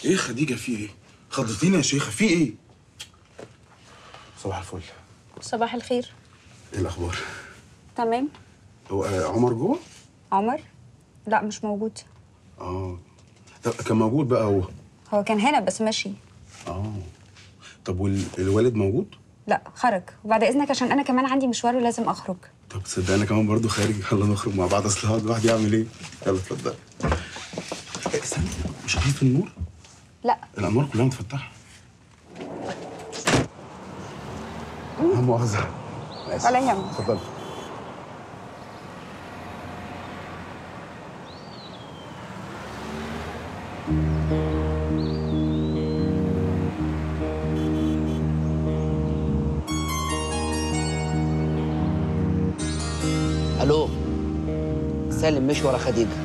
ايه خديجه في ايه خضتيني يا شيخه في ايه صباح الفل صباح الخير ايه الاخبار تمام هو آه، عمر جوه عمر لا مش موجود اه طب كان موجود بقى هو هو كان هنا بس ماشي اه طب والوالد موجود لا خرج وبعد اذنك عشان انا كمان عندي مشوار ولازم اخرج طب تصدق انا كمان برضو خارج يلا نخرج مع بعض اصل هقعد لوحدي اعمل ايه يلا اتفضل إيه، استنى مش في النور لا الانوار كلها متفتحه لا مؤاخذه أنا آسف. ولا يهمك. اتفضل الو سالم مش ورا خديجه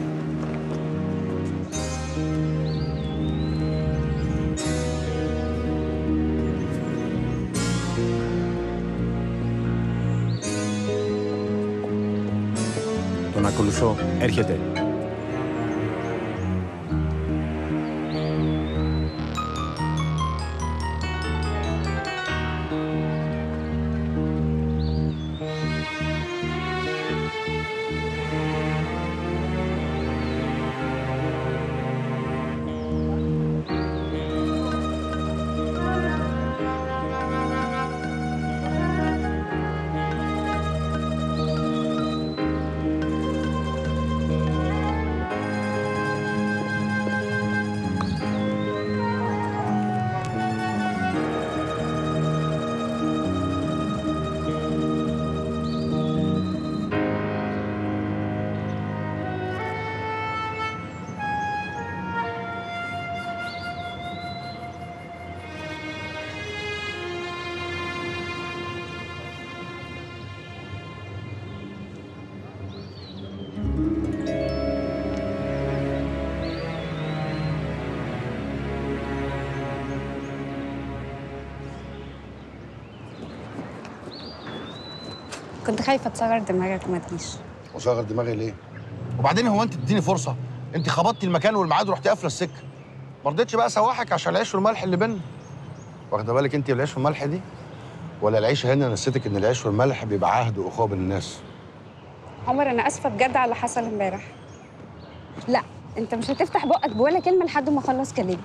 Τον ακολουθώ. Έρχεται. كنت خايفه تصغر دماغك وما تجيش وصغر دماغي ليه؟ وبعدين هو انت تديني فرصه انت خبطتي المكان والميعاد ورحتي قافله السكه ما رضيتش بقى اسوحك عشان العيش والملح اللي بينا واخده بالك انت بالعيش والملح دي ولا العيشه هنا نسيتك ان العيش والملح بيبقى عهد واخوه بين الناس عمر انا اسفه بجد على اللي حصل امبارح لا انت مش هتفتح بقك بولا كلمه لحد ما اخلص كلامي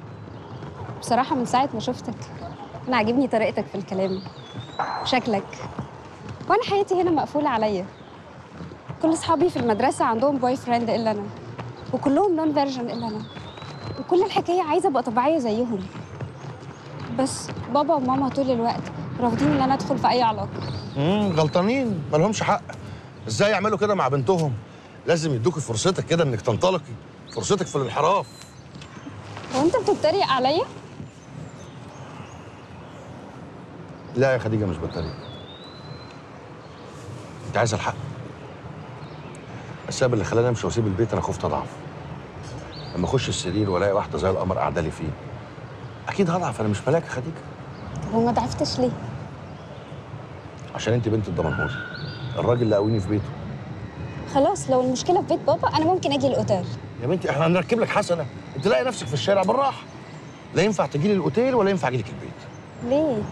بصراحه من ساعه ما شفتك انا عاجبني طريقتك في الكلام شكلك وانا حياتي هنا مقفوله عليا كل اصحابي في المدرسه عندهم بوي فريند الا انا وكلهم نون فيرجن الا انا وكل الحكايه عايزه ابقى طبيعيه زيهم بس بابا وماما طول الوقت رافضين ان انا ادخل في اي علاقه امم غلطانين ما لهمش حق ازاي يعملوا كده مع بنتهم لازم يدوكي فرصتك كده انك تنطلقي فرصتك في الانحراف هو انت بتتريق عليا لا يا خديجه مش بتريق انت عايزه الحق السبب اللي خلاني امشي واسيب البيت انا خفت اضعف لما اخش السرير والاقي واحده زي القمر قاعده لي فيه اكيد هضعف انا مش ملاك يا خديجه طب وما ضعفتش ليه عشان انت بنت الدمنهوري الراجل اللي قاويني في بيته خلاص لو المشكله في بيت بابا انا ممكن اجي الاوتيل يا بنتي احنا هنركب لك حسنه انت لاقي نفسك في الشارع بالراحه لا ينفع تجي لي الاوتيل ولا ينفع اجي لك البيت ليه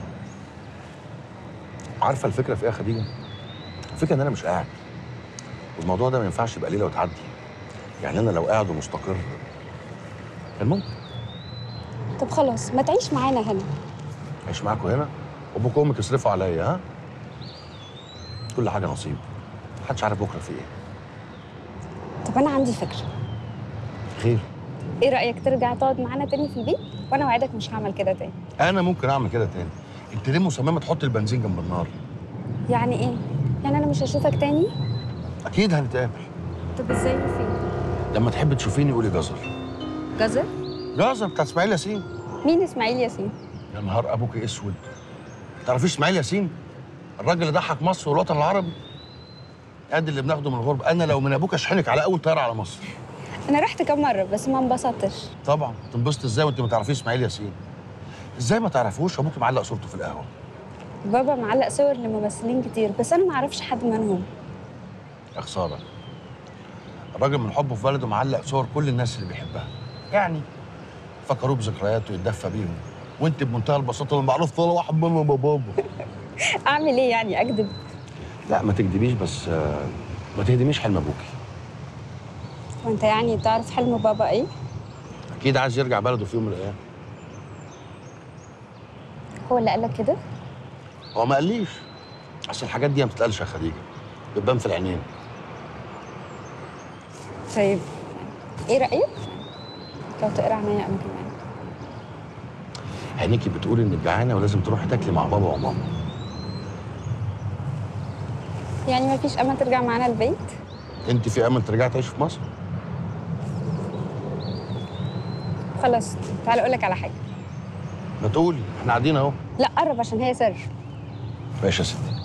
عارفه الفكره في ايه يا خديجه الفكره ان انا مش قاعد والموضوع ده ما ينفعش يبقى ليله وتعدي يعني انا لو قاعد ومستقر كان ممكن طب خلاص ما تعيش معانا هنا اعيش معاكم هنا وابوك وامك يصرفوا عليا ها كل حاجه نصيب محدش عارف بكره في ايه طب انا عندي فكره خير ايه رايك ترجع تقعد معانا تاني في البيت وانا وعدك مش هعمل كده تاني انا ممكن اعمل كده تاني انت ليه مصممه تحط البنزين جنب النار يعني ايه يعني انا مش هشوفك تاني اكيد هنتقابل طب ازاي وفين لما تحب تشوفيني قولي جزر جزر جزر بتاع اسماعيل ياسين مين اسماعيل ياسين يا نهار ابوك اسود تعرفيش اسماعيل ياسين الراجل اللي ضحك مصر والوطن العربي قد اللي بناخده من الغربه انا لو من ابوك اشحنك على اول طياره على مصر انا رحت كام مره بس ما انبسطتش طبعا تنبسط ازاي وانت ما تعرفيش اسماعيل ياسين ازاي ما تعرفوش ابوك معلق صورته في القهوه بابا معلق صور لممثلين كتير بس انا ما اعرفش حد منهم يا خساره الراجل من حبه في بلده معلق صور كل الناس اللي بيحبها يعني يفكروه بذكرياته ويتدفى بيهم وانت بمنتهى البساطه لما عرفت ولا واحد منهم يا بابا اعمل ايه يعني اكذب لا ما تكدبيش بس آه، ما تهدميش حلم ابوكي وانت يعني تعرف حلم بابا ايه اكيد عايز يرجع بلده في يوم من الايام هو اللي قالك كده هو ما قاليش اصل الحاجات دي ما بتتقالش يا خديجه بتبان في العينين طيب ايه رايك لو تقرا عينيا انا كمان عينيكي بتقول انك جعانه ولازم تروحي تاكلي مع بابا وماما يعني ما فيش امل ترجع معانا البيت انت في امل ترجعي تعيشي في مصر خلاص تعال اقول لك على حاجه ما تقولي احنا قاعدين اهو لا قرب عشان هي سر ماشي يا ستي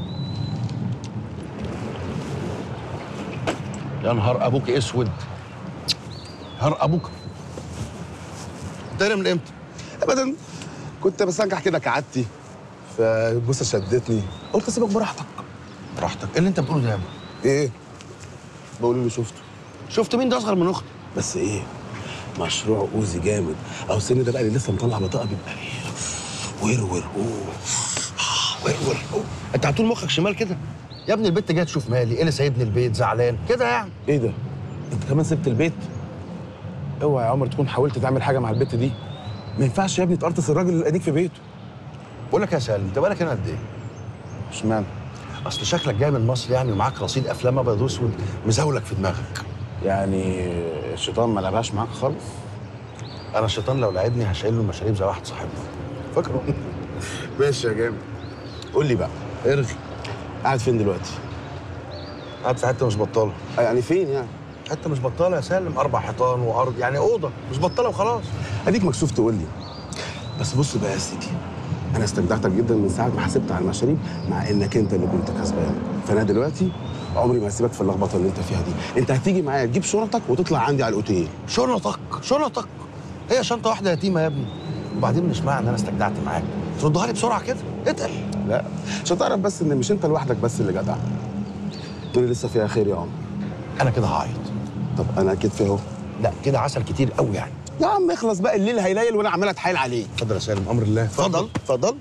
يا نهار ابوك اسود نهار ابوك ده من امتى ابدا كنت بسنجح كده كعادتي فالبوسه شدتني قلت اسيبك براحتك براحتك ايه اللي انت بتقوله ده يا ابني ايه بقول اللي شفته شفت مين ده اصغر من اختي بس ايه مشروع اوزي جامد او السن ده بقى اللي لسه مطلع بطاقه بيبقى ايه ورور اوه آه، ورور أوه. انت على طول مخك شمال كده يا ابني البت جايه تشوف مالي ايه اللي سايبني البيت زعلان كده يعني ايه ده انت كمان سبت البيت اوعى يا عمر تكون حاولت تعمل حاجه مع البت دي ما ينفعش يا ابني تقرطس الراجل اللي اديك في بيته بقول لك يا سالم انت بالك هنا قد ايه اشمعنى اصل شكلك جاي من مصر يعني ومعاك رصيد افلام ابيض واسود مزاولك في دماغك يعني الشيطان ما لعبهاش معاك خالص انا الشيطان لو لعبني هشيل له المشاريب زي واحد صاحبنا فاكره ماشي يا جامد قول لي بقى ارغي قاعد فين دلوقتي قاعد في حته مش بطاله آه، يعني فين يعني حته مش بطاله يا سالم اربع حيطان وارض يعني اوضه مش بطاله وخلاص اديك مكسوف تقول لي بس بص بقى يا سيدي انا استجدعتك جدا من ساعه ما حسبت على المشاريب مع انك انت اللي كنت كسبان فانا دلوقتي عمري ما هسيبك في اللخبطه اللي انت فيها دي انت هتيجي معايا تجيب شنطك وتطلع عندي على الاوتيل شنطك شنطك هي شنطه واحده يتيمه يا ابني وبعدين مش معنى ان انا استجدعت معاك تردها لي بسرعه كده اتقل لا عشان تعرف بس ان مش انت لوحدك بس اللي جدع الدنيا لسه فيها خير يا عمر انا كده هعيط طب انا اكيد فيها اهو لا كده عسل كتير قوي يعني يا عم اخلص بقى الليل هيليل وانا عمال اتحايل عليك اتفضل يا سالم امر الله اتفضل اتفضل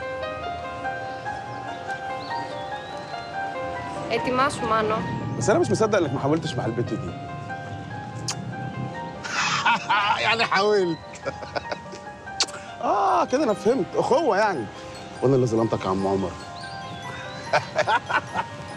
Etimaš, mano. بس انا مش مصدق انك ما حاولتش مع البت دي يعني حاولت اه كده انا فهمت اخوه يعني وانا اللي ظلمتك يا عم عمر